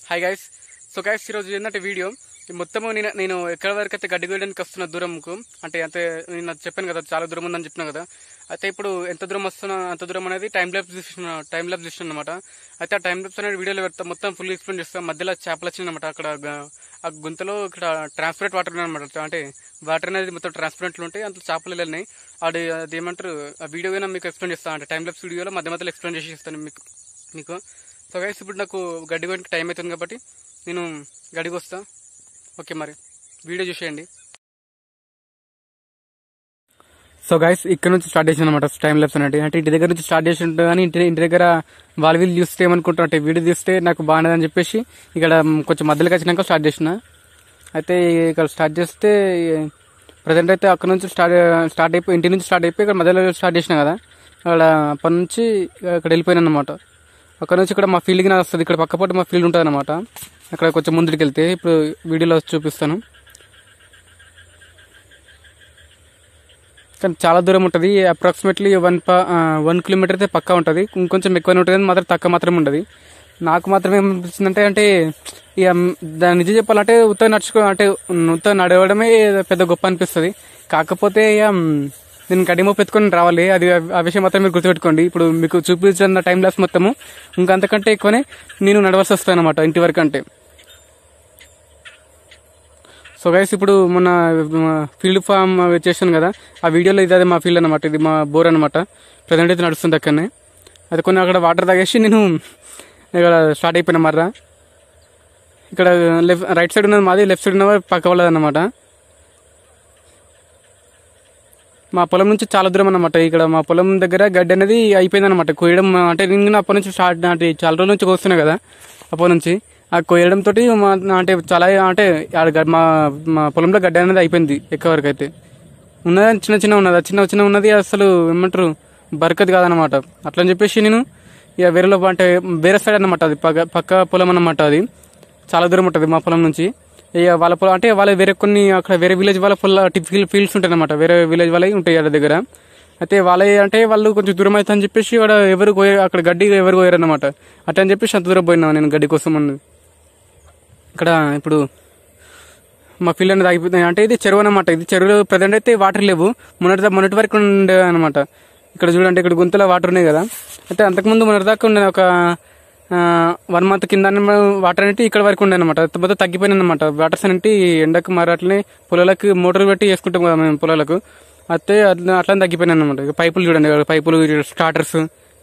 hi guys so guys ఈరోజు ఏంటంటే video ఈ మొత్తము నేను నేను ఎక్కడ వరకు అయితే గడ్డి వేయడానికి వస్తున్న దూరంకు అంటే అంతే నేను నాకు చెప్పాను కదా చాలా దూరం ఉందని చెప్పిన కదా అయితే ఇప్పుడు ఎంత దూరం వస్తున్నా అంత దూరం అనేది టైం ల్యాబ్స్ తీసిన టైం ల్యాబ్స్ తీసిన అనమాట అయితే ఆ టైం ల్యాబ్స్ అనేది వీడియోలో పెడతా మొత్తం ఫుల్ ఎక్స్ప్లెయిన్ చేస్తాం మధ్యలో చేపలు వచ్చిందన్నమాట అక్కడ గ- ఆ గుంతలో ఇక్కడ ట్రాన్స్పరెంట్ వాటర్ అనమాట అంటే వాటర్ అనేది మొత్తం ట్రాన్స్పరెంట్లు ఉంటాయి అంత చేపలు వెళ్ళినాయి అది అది ఏమంటారు ఆ వీడియో అయినా మీకు ఎక్స్ప్లెయిన్ చేస్తాను అంటే టైం ల్యాబ్స్ వీడియోలో మధ్య మధ్యలో ఎక్స్ప్లెయిన్ చేసి ఇస్తాను మీకు మీకు సో గైస్ ఇప్పుడు నాకు గడ్డి కోయడానికి టైం అవుతుంది కాబట్టి నేను గడికి వస్తా ఓకే మరి వీడియో చూసేయండి సో గైస్ ఇక్కడ నుంచి స్టార్ట్ చేసిన అనమాట టైం ల్యాబ్స్ అనేది అంటే ఇంటి దగ్గర నుంచి స్టార్ట్ చేసి ఉంటుంది కానీ ఇంటి ఇంటి దగ్గర వాళ్ళ వీళ్ళు చూస్తే ఏమనుకుంటారు అంటే వీడియో తీస్తే నాకు బాగుండదని చెప్పేసి ఇక్కడ కొంచెం మధ్యలోకి వచ్చినాక స్టార్ట్ చేసిన అయితే ఇక్కడ స్టార్ట్ చేస్తే ప్రజెంట్ అయితే అక్కడ నుంచి స్టార్ట్ స్టార్ట్ అయిపోయి ఇంటి నుంచి స్టార్ట్ అయిపోయి ఇక్కడ మధ్యలో స్టార్ట్ చేసిన కదా అక్కడ అప్పటి నుంచి ఇక్కడ వెళ్ళిపోయాను అనమాట అక్కడ నుంచి ఇక్కడ మా ఫీల్డ్కి నాకు వస్తుంది ఇక్కడ పక్కపొట్టు మా ఫీల్డ్ ఉంటుంది అనమాట అక్కడ కొంచెం ముందుకు వెళ్తే ఇప్పుడు వీడియోలో చూపిస్తాను కానీ చాలా దూరం ఉంటుంది అప్రాక్సిమేట్లీ వన్ వన్ కిలోమీటర్ అయితే పక్కా ఉంటుంది ఇంకొంచెం ఎక్కువనే ఉంటుంది మాత్రం తక్కువ మాత్రం ఉంటుంది నాకు మాత్రం ఏమనిపిస్తుందంటే అంటే ఇక దాని నిజం చెప్పాలంటే ఉత్త నడుచుకో అంటే ఉత్త నడవడమే పెద్ద గొప్ప అనిపిస్తుంది కాకపోతే ఇక నేను కడిమో పెట్టుకొని రావాలి అది ఆ విషయం మాత్రం మీరు గుర్తుపెట్టుకోండి ఇప్పుడు మీకు చూపించిన టైం లాస్ మొత్తము ఇంకా అంతకంటే ఎక్కువనే నేను నడవాల్సి వస్తాను అనమాట ఇంటి వరకు అంటే సో గైస్ ఇప్పుడు మొన్న ఫీల్డ్ ఫామ్ చేసాను కదా ఆ వీడియోలో ఇది అదే మా ఫీల్డ్ అనమాట ఇది మా బోర్ అనమాట ప్రజెంట్ అయితే నడుస్తుంది అక్కడనే అది కొన్ని అక్కడ వాటర్ తాగేసి నేను ఇక్కడ స్టార్ట్ అయిపోయినా మర్రా ఇక్కడ లెఫ్ట్ రైట్ సైడ్ ఉన్నది మాది లెఫ్ట్ సైడ్ ఉన్నది పక్క వాళ్ళది అనమాట మా పొలం నుంచి చాలా దూరం అనమాట ఇక్కడ మా పొలం దగ్గర గడ్డి అనేది అయిపోయింది అనమాట కోయడం అంటే నేను అప్పటి నుంచి స్టార్ట్ అంటే చాలా రోజుల నుంచి కోస్తున్నా కదా అప్పటి నుంచి ఆ కోయడం తోటి మా అంటే చాలా అంటే ఆడ గడ్- మా మా పొలంలో గడ్డి అనేది అయిపోయింది ఎక్కువ వరకు అయితే ఉన్నది చిన్న చిన్న ఉన్నది ఆ చిన్న చిన్న ఉన్నది అసలు ఏమంటారు బరకది కాదనమాట అట్లా అని చెప్పేసి నేను ఇక వేరేలో అంటే వేరే సైడ్ అనమాట అది పక్క పక్క పొలం అన్నమాట అది చాలా దూరం ఉంటుంది మా పొలం నుంచి ఇక వాళ్ళ పొలం అంటే వాళ్ళ వేరే కొన్ని అక్కడ వేరే విలేజ్ వాళ్ళ పొల ఫీల్ ఫీల్డ్స్ ఉంటాయి అనమాట వేరే విలేజ్ వాళ్ళవి ఉంటాయి వాళ్ళ దగ్గర అయితే వాళ్ళ అంటే వాళ్ళు కొంచెం దూరం అవుతా అని చెప్పేసి వాడు ఎవరు కోయ అక్కడ గడ్డి ఎవరు కోయరు అనమాట అట్లా అని చెప్పేసి అంత దూరం పోయినా నేను గడ్డి కోసం అని ఇక్కడ ఇప్పుడు మా ఫీల్డ్ అనేది ఆగిపోతుంది అంటే ఇది చెరువు అనమాట ఇది చెరువులో ప్రజెంట్ అయితే వాటర్ లేవు మొన్నటి మొన్నటి వరకు ఉండే అనమాట ఇక్కడ చూడండి ఇక్కడ గుంతలో వాటర్ ఉన్నాయి కదా అయితే అంతకుముందు మొన్నటి దాకా ఉండే ఒక వన్ మంత్ కింద వాటర్ అనేది ఇక్కడ వరకు ఉండే అనమాట మొత్తం తగ్గిపోయినాయి అనమాట వాటర్స్ అనేవి ఎండకు మరి అట్లనే పొలాలకు మోటార్లు పెట్టి వేసుకుంటాం కదా మేము పొలాలకు అయితే అట్లా అట్లా తగ్గిపోయినాయి అనమాట ఇక పైపులు చూడండి ఇక్కడ పైపులు స్టార్టర్స్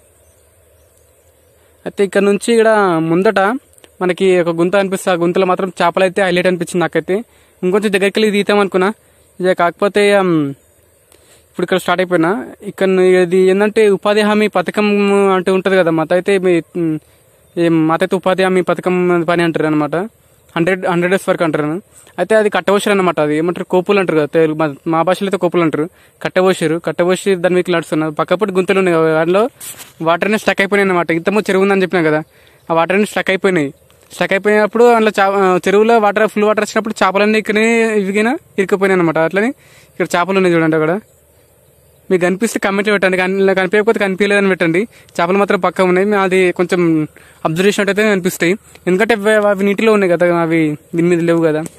అయితే ఇక్కడ నుంచి ఇక్కడ ముందట మనకి ఒక గుంత అనిపిస్తుంది ఆ గుంతలో మాత్రం చేపలు అయితే హైలైట్ అనిపించింది నాకైతే ఇంకొంచెం దగ్గరికి వెళ్ళి తీద్దాం అనుకున్నా ఇక కాకపోతే ఉమ్, ఇప్పుడు ఇక్కడ స్టార్ట్ అయిపోయినా ఇక్కడ ఇది ఏంటంటే ఉపాధి హామీ పథకం అంటే ఉంటుంది కదా మాత అయితే మీ ఉమ్, ఈ మాత అయితే ఉపాధి హామీ పథకం పని అంటారు అనమాట హండ్రెడ్ హండ్రెడ్ డేస్ వరకు అంటారు అయితే అది కట్టవోసారు అనమాట అది ఏమంటారు కోపులు అంటారు కదా తెలుగు మా- మా భాషలో అయితే కోపులు అంటారు కట్టవోసారు కట్టవోసి దాని మీకు నడుస్తున్నారు పక్కపటి గుంతలు ఉన్నాయి కదా, దానిలో వాటర్ అనేది స్టక్ అయిపోయినాయి అనమాట ఇంతమో చెరువు ఉందని చెప్పినా కదా ఆ వాటర్ అనేది స్టక్ అయిపోయినాయి స్టక్ అయిపోయినప్పుడు అందులో చా ఆ, చెరువులో వాటర్ ఫుల్ వాటర్ వచ్చినప్పుడు చేపలన్నీ ఇక్కడనే ఇవిగినా ఇరుక్కుపోయినాయి అనమాట అట్లనే ఇక్కడ చేపలు ఉన్నాయి చూడండి అక్కడ మీకు కనిపిస్తే కమెంట్ పెట్టండి కని- కనిపించకపోతే కనిపించలేదని పెట్టండి చేపలు మాత్రం పక్క ఉన్నాయి మేము అది కొంచెం అబ్జర్వేషన్ అయితే కనిపిస్తాయి ఎందుకంటే అవి- అవి నీటిలో ఉన్నాయి కదా అవి దీని మీద లేవు కదా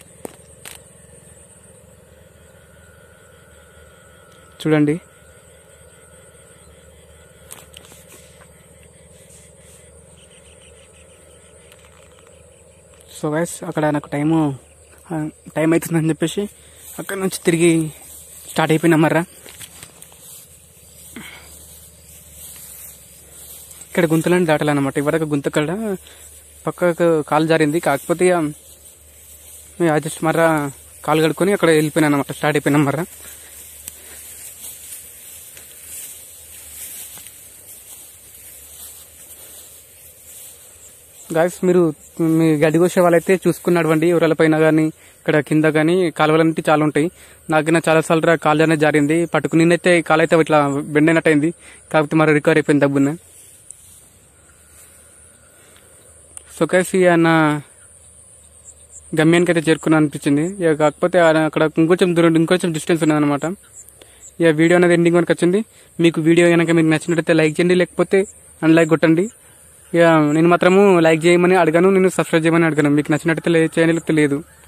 చూడండి సో గైస్ అక్కడ నాకు టైము ఆ, టైం అవుతుందని చెప్పేసి అక్కడ నుంచి తిరిగి స్టార్ట్ అయిపోయినా మర్రా ఇక్కడ గుంతలని దాటాలన్నమాట ఇవరకు గుంత కడ పక్కకు కాలు జారింది కాకపోతే ఇక మేము జస్ట్ మర్రా కాలు కడుక్కొని అక్కడ వెళ్ళిపోయినా అనమాట స్టార్ట్ అయిపోయినాం మర్రా గాయస్ మీరు మీ గడ్డి కోసే వాళ్ళైతే చూసుకుని నడవండి ఊరల పైన కానీ ఇక్కడ కింద కానీ కాలువలన్నీ చాలా ఉంటాయి నాకు చాలా సార్లు కాలు అనేది జారింది పట్టుకుని నిన్నైతే కాలు అయితే ఇట్లా బెండ్ అయినట్టు అయింది కాకపోతే మరి రికవర్ అయిపోయింది దబ్బున సో గైస్ ఇక నా గమ్యానికి అయితే చేరుకున్నా అనిపించింది ఇక కాకపోతే ఆ- అక్కడ ఇంకొంచెం దూరం ఇంకొంచెం డిస్టెన్స్ ఉన్నదన్నమాట ఇక వీడియో అనేది ఎండింగ్ వరకు వచ్చింది మీకు వీడియో కనుక మీకు నచ్చినట్లయితే లైక్ చేయండి లేకపోతే అన్లైక్ కొట్టండి ఇక నేను మాత్రము లైక్ చేయమని అడగను నేను సబ్స్క్రైబ్ చేయమని అడగను మీకు నచ్చినట్టయితే లే- చేయని లేకపోతే లేదు